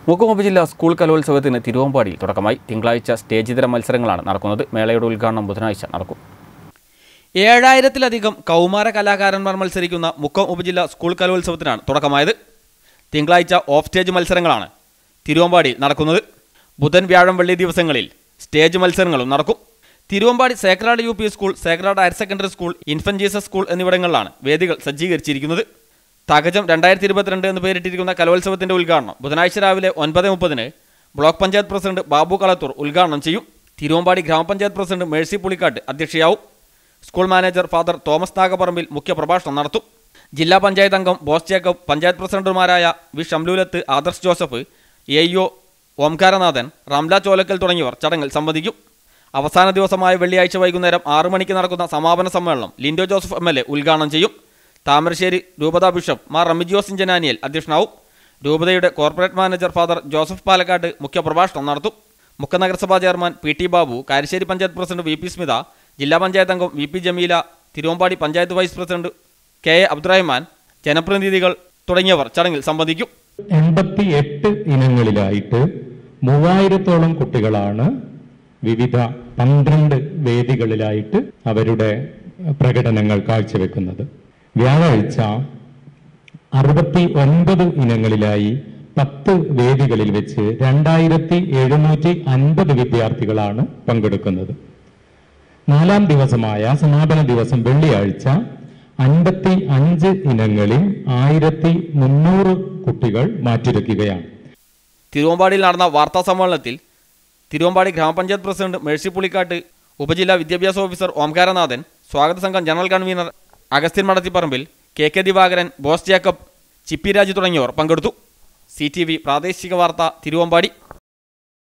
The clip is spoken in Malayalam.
മുഖം ഉപജില്ല സ്കൂൾ കലോത്സവത്തിന് തിരുവമ്പാടിയിൽ തുടക്കമായി തിങ്കളാഴ്ച സ്റ്റേജിതര മത്സരങ്ങളാണ് നടക്കുന്നത് മേളയുടെ ഉദ്ഘാടനം ബുധനാഴ്ച നടക്കും ഏഴായിരത്തിലധികം കൗമാര കലാകാരന്മാർ മത്സരിക്കുന്ന മുക്കം ഉപജില്ല സ്കൂൾ കലോത്സവത്തിനാണ് തുടക്കമായത് തിങ്കളാഴ്ച ഓഫ് സ്റ്റേജ് മത്സരങ്ങളാണ് തിരുവമ്പാടിയിൽ നടക്കുന്നത് ബുധൻ വ്യാഴം വെള്ളി ദിവസങ്ങളിൽ സ്റ്റേജ് മത്സരങ്ങളും നടക്കും Thiruvambady sacred U P school sacred higher secondary school infant Jesus school എന്നിവിടങ്ങളിലാണ് വേദികൾ സജ്ജീകരിച്ചിരിക്കുന്നത് തകജം രണ്ടായിരത്തി ഇരുപത്തിരണ്ട് എന്ന് പേരിട്ടിരിക്കുന്ന കലോത്സവത്തിന്റെ ഉദ്ഘാടനം ബുധനാഴ്ച രാവിലെ ഒൻപത് മുപ്പതിന് ബ്ലോക്ക് പഞ്ചായത്ത് പ്രസിഡന്റ് ബാബു കളത്തൂർ ഉദ്ഘാടനം ചെയ്യും തിരുവമ്പാടി ഗ്രാമപഞ്ചായത്ത് president Mercy Pulikkattu അധ്യക്ഷയാവും school manager father Thomas നാഗപ്പറമ്പിൽ മുഖ്യപ്രഭാഷണം നടത്തും ജില്ലാ പഞ്ചായത്ത് അംഗം ബോസ് ജേക്കബ് പഞ്ചായത്ത് പ്രസിഡന്റുമാരായ V Shamlulath Adarsh Joseph A E O Omkaranathan Ramla Cholakkal തുടങ്ങിയവർ ചടങ്ങിൽ സംബന്ധിക്കും അവസാന ദിവസമായ വെള്ളിയാഴ്ച വൈകുന്നേരം ആറു മണിക്ക് നടക്കുന്ന സമാപന സമ്മേളനം Lindo Joseph M L A ഉദ്ഘാടനം ചെയ്യും താമരശ്ശേരി രൂപതാ ബിഷപ്പ് മാർ റമിജിയോസ് ഇഞ്ചനാനിയൽ അധ്യക്ഷനാവും രൂപതയുടെ corporate manager father Joseph Palakkad മുഖ്യപ്രഭാഷണം നടത്തും മുഖ്യ നഗരസഭാ chairman P T Babu Karassery panchayat president V P Smitha ജില്ലാ പഞ്ചായത്ത് അംഗം V P Jameela Thiruvambady panchayat vice president K A Abdurahman ജനപ്രതിനിധികൾ തുടങ്ങിയവർ ചടങ്ങിൽ സംബന്ധിക്കും എൺപത്തി എട്ട് ഇനങ്ങളിലായിട്ട് മൂവായിരത്തോളം കുട്ടികളാണ് വിവിധ പന്ത്രണ്ട് വേദികളിലായിട്ട് അവരുടെ പ്രകടനങ്ങൾ കാഴ്ചവെക്കുന്നത് വ്യാഴാഴ്ച അറുപത്തി ഒൻപത് ഇനങ്ങളിലായി പത്ത് വേദികളിൽ വെച്ച് രണ്ടായിരത്തി എഴുന്നൂറ്റി അൻപത് വിദ്യാർത്ഥികളാണ് പങ്കെടുക്കുന്നത് നാലാം ദിവസമായ സമാപന ദിവസം വെള്ളിയാഴ്ച അൻപത്തി അഞ്ച് ഇനങ്ങളിൽ ആയിരത്തി മുന്നൂറ് കുട്ടികൾ മാറ്റിരക്കുകയാണ് തിരുവമ്പാടിയിൽ നടന്ന വാർത്താ സമ്മേളനത്തിൽ തിരുവമ്പാടി ഗ്രാമപഞ്ചായത്ത് പ്രസിഡന്റ് മേഴ്സി പുളിക്കാട്ട് ഉപജില്ലാ വിദ്യാഭ്യാസ ഓഫീസർ ഓംകാരനാഥൻ സ്വാഗത സംഘം general convener Agasthyan Madathiparambil K K Divakaran Bose Jacob Chippy Raju തുടങ്ങിയവർ പങ്കെടുത്തു സി ടി വി പ്രാദേശിക വാർത്ത തിരുവമ്പാടി